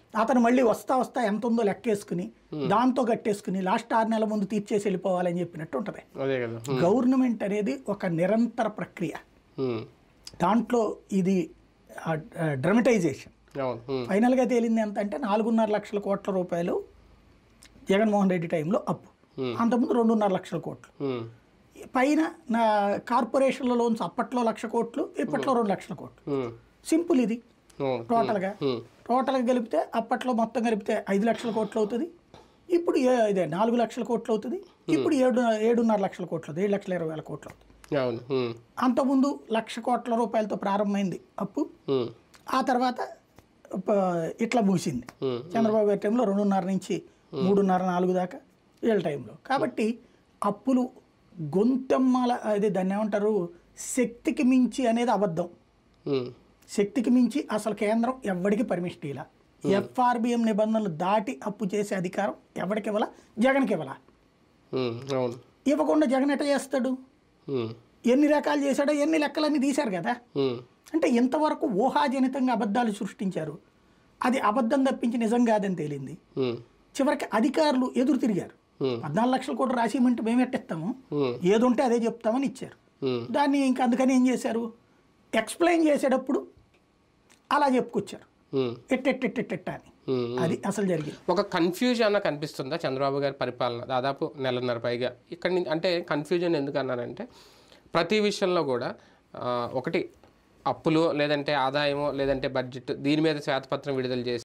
అతను మళ్ళీ వస్తా వస్తా ఎంత ఉందో లెక్కేసుకుని దాంతో కట్టేసుకుని లాస్ట్ ఆరు నెలల ముందు తీర్చేసి వెళ్ళిపోవాలని చెప్పినట్టు ఉంటుంది అదే కదా ఉమ్, గవర్నమెంట్ అనేది ఒక నిరంతర ప్రక్రియ ఉమ్, దాంట్లో ఇది డ్రమటైజేషన్ అవును ఉమ్, ఫైనల్గా తేలింది ఎంత అంటే నాలుగున్నర లక్షల కోట్ల రూపాయలు జగన్మోహన్ రెడ్డి టైంలో అప్పు Hmm. అంతకుముందు రెండున్నర లక్షల కోట్లు ఉమ్, పైన నా కార్పొరేషన్ల లోన్స్ అప్పట్లో లక్ష కోట్లు ఇప్పట్లో రెండు లక్షల కోట్లు ఉమ్, సింపుల్ ఇది అవును టోటల్గా ఉమ్, టోటల్గా కలిపితే అప్పట్లో మొత్తం కలిపితే ఐదు లక్షల కోట్లు అవుతుంది ఇప్పుడు ఏ- ఇదే నాలుగు లక్షల కోట్లు అవుతుంది ఇప్పుడు ఏడు ఏడున్నర లక్షల కోట్లు అవుతుంది ఏడు లక్షల ఇరవై వేల కోట్లు అవుతుంది అవును ఉమ్, అంతకుముందు లక్ష కోట్ల రూపాయలతో ప్రారంభమైంది అప్పు ఉమ్, ఆ తర్వాత ప- ఇట్లా మూసింది ఉమ్, చంద్రబాబు గారి టైంలో రెండున్నర నుంచి మూడున్నర నాలుగు దాకా వీళ్ళ టైంలో కాబట్టి అప్పులు గొంతెమ్మల అది దాన్ని ఏమంటారు శక్తికి మించి అనేది అబద్ధం ఉమ్, శక్తికి మించి అసలు కేంద్రం ఎవరికి పర్మిషన్ ఇలా ఎఫ్ఆర్బిఎం నిబంధనలు దాటి అప్పు చేసే అధికారం ఎవరికి ఇవ్వాలా జగన్కి ఇవ్వాలా ఉమ్, అవును ఇవ్వకుండా జగన్ ఎట్ట చేస్తాడు ఉమ్, ఎన్ని రకాలు చేశాడో ఎన్ని లెక్కలన్నీ తీశారు కదా ఉమ్, అంటే ఇంతవరకు ఊహాజనితంగా అబద్ధాలు సృష్టించారు అది అబద్ధం తప్పించి నిజం కాదని తేలింది ఉమ్, చివరికి అధికారులు ఎదురు తిరిగారు ఉమ్, పద్నాలుగు లక్షల కోట్లు రాసిమంటే మేము ఎట్టిస్తాము ఉమ్, ఏదుంటే అదే చెప్తామని ఇచ్చారు ఉమ్, దాన్ని ఇంకా అందుకని ఏం చేశారు ఎక్స్ప్లెయిన్ చేసేటప్పుడు అలా చెప్పుకొచ్చారు ఉమ్, ఎట్టెట్టెట్టెట్ట అని ఉమ్. అది అసలు జరిగింది ఒక కన్ఫ్యూజన్ అన్న కనిపిస్తుందా చంద్రబాబు గారి పరిపాలన దాదాపు నెలన్నర పైగా ఇక్కడ నుంచి అంటే కన్ఫ్యూజన్ ఎందుకు అన్నానంటే ప్రతి విషయంలో కూడా ఆ, ఒకటి అప్పులు లేదంటే ఆదాయమో లేదంటే బడ్జెట్ దీని మీద శ్వేతపత్రం విడుదల చేసి